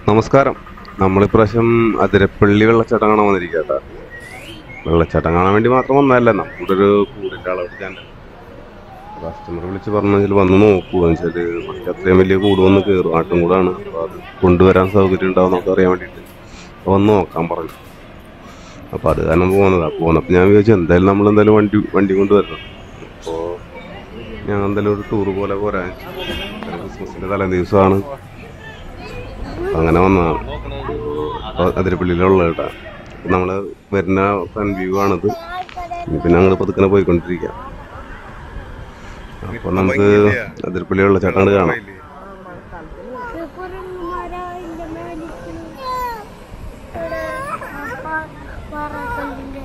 നമസ്കാരം നമ്മളിപ്രാവശ്യം അതിരപ്പള്ളി വെള്ളച്ചാട്ടം കാണാൻ വന്നിരിക്കുക കേട്ടോ വെള്ളച്ചാട്ടം കാണാൻ വേണ്ടി മാത്രം വന്നതല്ല നമ്മുടെ ഒരു കൂടിൻ്റെ അളവ് ഞാൻ കസ്റ്റമർ വിളിച്ച് പറഞ്ഞാൽ വന്ന് നോക്കൂ എന്ന് വെച്ചാൽ നമുക്ക് അത്രയും വലിയ കൂട് വന്ന് കയറും ആട്ടും കൂടാണ് അപ്പോൾ അത് കൊണ്ടുവരാൻ സൗകര്യം ഉണ്ടാവും നമുക്ക് അറിയാൻ വേണ്ടിയിട്ട് അപ്പോൾ വന്ന് നോക്കാൻ പറഞ്ഞു അപ്പോൾ അത് കാരണം പോകുന്നതാണ് പോകുന്നപ്പോൾ ഞാൻ വിചാരിച്ചു എന്തായാലും നമ്മൾ എന്തായാലും വണ്ടി വണ്ടി കൊണ്ട് വരണം അപ്പോൾ ഞാൻ എന്തായാലും ഒരു ടൂർ പോലെ പോരാൻ ക്രിസ്മസിൻ്റെ തലേ ദിവസമാണ് അങ്ങനെ വന്നതാണ് അപ്പോൾ അതിരപ്പള്ളിയിലുള്ള കേട്ടാ നമ്മൾ വരുന്ന ഫ്രണ്ട് വ്യൂ ആണിത് ഇനി പിന്നെ ഞങ്ങൾ പതുക്കനെ പോയിക്കൊണ്ടിരിക്കുക അപ്പോൾ നമുക്ക് അതിരപ്പള്ളിയുള്ള ചേട്ടാണ് കാണാം പറക്കണ്ടിന്റെ